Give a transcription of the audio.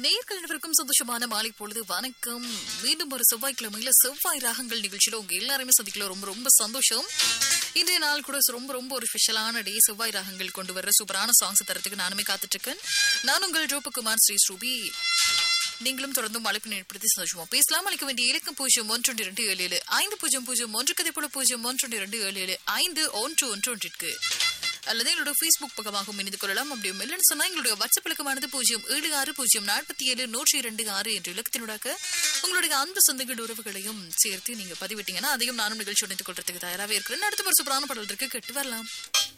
நேர்கள் அனைவருக்கும் சந்தோஷமான மாலை பொழுது வணக்கம் மீண்டும் ஒரு செவ்வாய்க்கிழமையில செவ்வாய் ராகங்கள் நிகழ்ச்சியில உங்க எல்லாருமே சந்திக்கல ரொம்ப ரொம்ப சந்தோஷம் இன்றைய நாள் கூட ரொம்ப ரொம்ப ஒரு ஸ்பெஷலான டே செவ்வாய் ராகங்கள் கொண்டு வர்ற சூப்பரான சாங்ஸ் தரத்துக்கு நானுமே காத்துட்டு இருக்கேன் நான் உங்கள் ரூபகுமார் ஸ்ரீ ஸ்ரூபி நீங்களும் தொடர்ந்து அழைப்பு ஏற்படுத்தி சந்தோஷமா பேசலாம் அளிக்க வேண்டிய இலக்கம் பூஜ்ஜியம் ஒன்று இரண்டு ஏழு ஏழு ஐந்து பூஜ்ஜியம் பூஜ்ஜியம் ஒன்று கதை போல பூஜ்ஜியம் ஒன்று இரண்டு ஏழு ஏழு ஐந்து ஒன்று ஒன்று ஒன்றிற்கு அல்லது எங்களோட ஃபேஸ்புக் பக்கமாகவும் இணைந்து கொள்ளலாம் அப்படி இல்லைன்னு சொன்னா எங்களுடைய வாட்ஸ்அப் இலக்கமானது பூஜ்ஜியம் ஏழு ஆறு பூஜ்ஜியம் நாற்பத்தி ஏழு நூற்றி இரண்டு ஆறு என்ற இலக்கத்தினூடாக உங்களுடைய அந்த சொந்தங்கள் உறவுகளையும் சேர்த்து நீங்க பதிவிட்டீங்கன்னா அதையும் நானும் நிகழ்ச்சி இணைத்துக் கொள்றதுக்கு தயாராகவே இருக்கிறேன் அடுத்த ஒரு சூப்பரான பாடல் இருக்கு கேட்டு வரலாம்